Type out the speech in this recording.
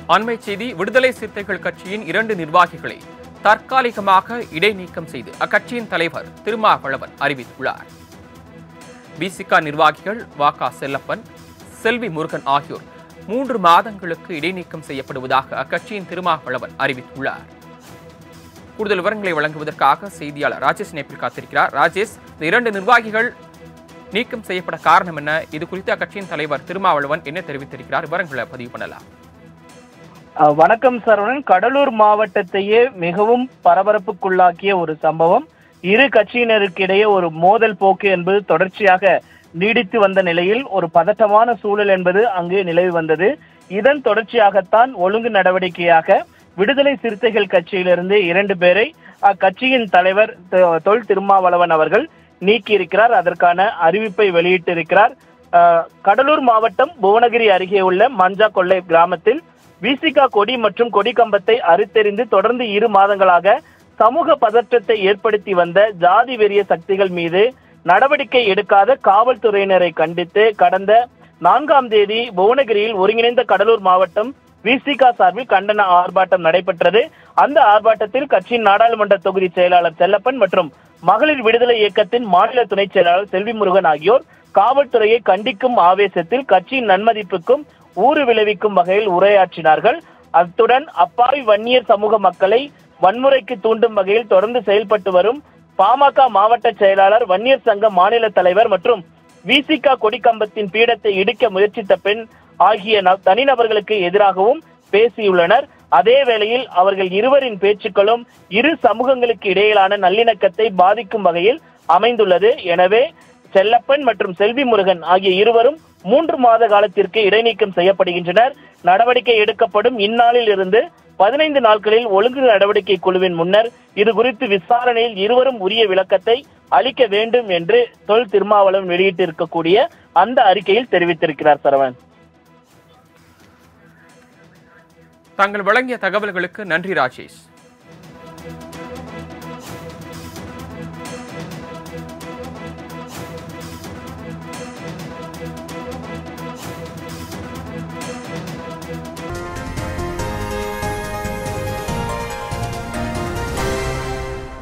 அண்மை செய்தி விடுதலை சிறுத்தைகள் கட்சியின் இரண்டு நிர்வாகிகளை தற்காலிகமாக இடைநீக்கம் செய்து அக்கட்சியின் தலைவர் திருமாவளவன் அறிவித்துள்ளார் பிசிக நிர்வாகிகள் வாகா செல்லப்பன் செல்வி முருகன் ஆகியோர் மூன்று மாதங்களுக்கு இடைநீக்கம் செய்யப்படுவதாக அக்கட்சியின் திருமாவளவன் அறிவித்துள்ளார் கூடுதல் விவரங்களை வழங்குவதற்காக செய்தியாளர் ராஜேஷ் நேப்பில் காத்திருக்கிறார் ராஜேஷ் இந்த இரண்டு நிர்வாகிகள் நீக்கம் செய்யப்பட காரணம் என்ன இது குறித்து அக்கட்சியின் தலைவர் திருமாவளவன் என்ன தெரிவித்திருக்கிறார் விவரங்களை பதிவு பண்ணலாம் அஹ் வணக்கம் சரவணன் கடலூர் மாவட்டத்தையே மிகவும் பரபரப்புக்குள்ளாக்கிய ஒரு சம்பவம் இரு கட்சியினருக்கிடையே ஒரு மோதல் போக்கு என்பது தொடர்ச்சியாக நீடித்து வந்த நிலையில் ஒரு பதட்டமான சூழல் என்பது அங்கு நிலவி வந்தது இதன் தொடர்ச்சியாகத்தான் ஒழுங்கு நடவடிக்கையாக விடுதலை சிறுத்தைகள் கட்சியிலிருந்து இரண்டு பேரை அக்கட்சியின் தலைவர் தொ- தொல் திருமாவளவன் அவர்கள் நீக்கியிருக்கிறார் அதற்கான அறிவிப்பை வெளியிட்டிருக்கிறார் அஹ், கடலூர் மாவட்டம் புவனகிரி அருகே உள்ள மஞ்சா கொள்ளை கிராமத்தில் விசிகா கொடி மற்றும் கொடி கம்பத்தை அறுத்தெறிந்து தொடர்ந்து இரு மாதங்களாக சமூக பதற்றத்தை ஏற்படுத்தி வந்த ஜாதி வெறிய சக்திகள் மீது நடவடிக்கை எடுக்காத காவல்துறையினரை கண்டித்து கடந்த நான்காம் தேதி புவனகிரியில் ஒருங்கிணைந்த கடலூர் மாவட்டம் விசிகா சார்பில் கண்டன ஆர்ப்பாட்டம் நடைபெற்றது அந்த ஆர்ப்பாட்டத்தில் கட்சியின் நாடாளுமன்ற தொகுதி செயலாளர் செல்லப்பன் மற்றும் மகளிர் விடுதலை இயக்கத்தின் மாநில துணை செயலாளர் செல்வி முருகன் ஆகியோர் காவல்துறையை கண்டிக்கும் ஆவேசத்தில் கட்சியின் நன்மதிப்புக்கும் ஊறு விளைவிக்கும் வகையில் உரையாற்றினார்கள் அத்துடன் அப்பாவி வன்னியர் சமூக மக்களை வன்முறைக்கு தூண்டும் வகையில் தொடர்ந்து செயல்பட்டு வரும் பாமக மாவட்ட செயலாளர் வன்னியர் சங்க மாநில தலைவர் மற்றும் விசிகா கொடிக்கம்பத்தின் பீடத்தை இடிக்க முயற்சித்த பெண் ஆகிய ந- தனிநபர்களுக்கு எதிராகவும் பேசியுள்ளனர் அதே வேளையில் அவர்கள் இருவரின் பேச்சுக்களும் இரு சமூகங்களுக்கு இடையிலான நல்லிணக்கத்தை பாதிக்கும் வகையில் அமைந்துள்ளது எனவே செல்லப்பன் மற்றும் செல்வி முருகன் ஆகிய இருவரும் மூன்று மாத காலத்திற்கு இடைநீக்கம் செய்யப்படுகின்றனர் நடவடிக்கை எடுக்கப்படும் இந்நாளில் இருந்து பதினைந்து நாட்களில் ஒழுங்கு நடவடிக்கை குழுவின் முன்னர் இது குறித்து விசாரணையில் இருவரும் உரிய விளக்கத்தை அளிக்க வேண்டும் என்று தொல் திருமாவளவன் வெளியிட்டிருக்கக்கூடிய அந்த அறிக்கையில் தெரிவித்திருக்கிறார் சரவணன் தாங்கள் வழங்கிய தகவல்களுக்கு நன்றி ராஜேஷ்